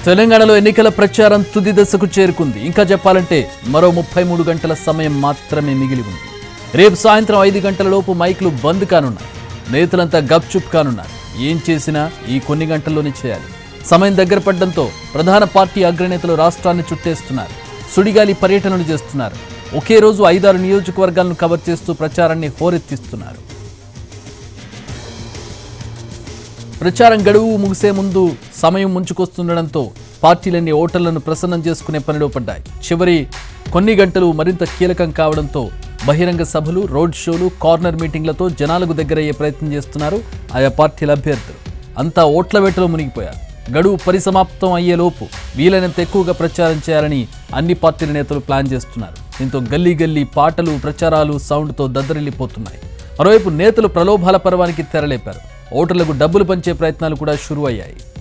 తెలంగాణలో ఎన్నికల ప్రచారం తుది దశకు చేరుకుంది ఇంకా చెప్పాలంటే మరో ముప్పై మూడు గంటల సమయం మాత్రమే మిగిలి ఉంది రేపు సాయంత్రం ఐదు గంటల లోపు మైకులు బంద్ కానున్నాయి నేతలంతా గప్చుప్ కానున్నారు ఏం చేసినా ఈ కొన్ని గంటల్లోనే చేయాలి సమయం దగ్గర పడడంతో ప్రధాన పార్టీ అగ్రనేతలు రాష్ట్రాన్ని చుట్టేస్తున్నారు సుడిగాలి పర్యటనలు చేస్తున్నారు ఒకే రోజు ఐదారు నియోజకవర్గాలను కవర్ చేస్తూ ప్రచారాన్ని హోరెత్తిస్తున్నారు ప్రచారం గడువు ముగిసే ముందు సమయం ముంచుకొస్తుండడంతో పార్టీలన్నీ ఓటర్లను ప్రసన్నం చేసుకునే పనిలో పడ్డాయి చివరి కొన్ని గంటలు మరింత కీలకం కావడంతో బహిరంగ సభలు రోడ్ షోలు కార్నర్ మీటింగ్లతో జనాలకు దగ్గరయ్యే ప్రయత్నం చేస్తున్నారు ఆయా పార్టీల అభ్యర్థులు అంతా ఓట్ల వేటలో మునిగిపోయారు గడువు పరిసమాప్తం అయ్యేలోపు వీలైనంత ఎక్కువగా ప్రచారం చేయాలని అన్ని పార్టీల నేతలు ప్లాన్ చేస్తున్నారు దీంతో గల్లీ గల్లీ పాటలు ప్రచారాలు సౌండ్తో దద్దరిల్లిపోతున్నాయి మరోవైపు నేతలు ప్రలోభాల పర్వానికి తెరలేపారు ఓటర్లకు డబ్బులు పంచే ప్రయత్నాలు కూడా షురు అయ్యాయి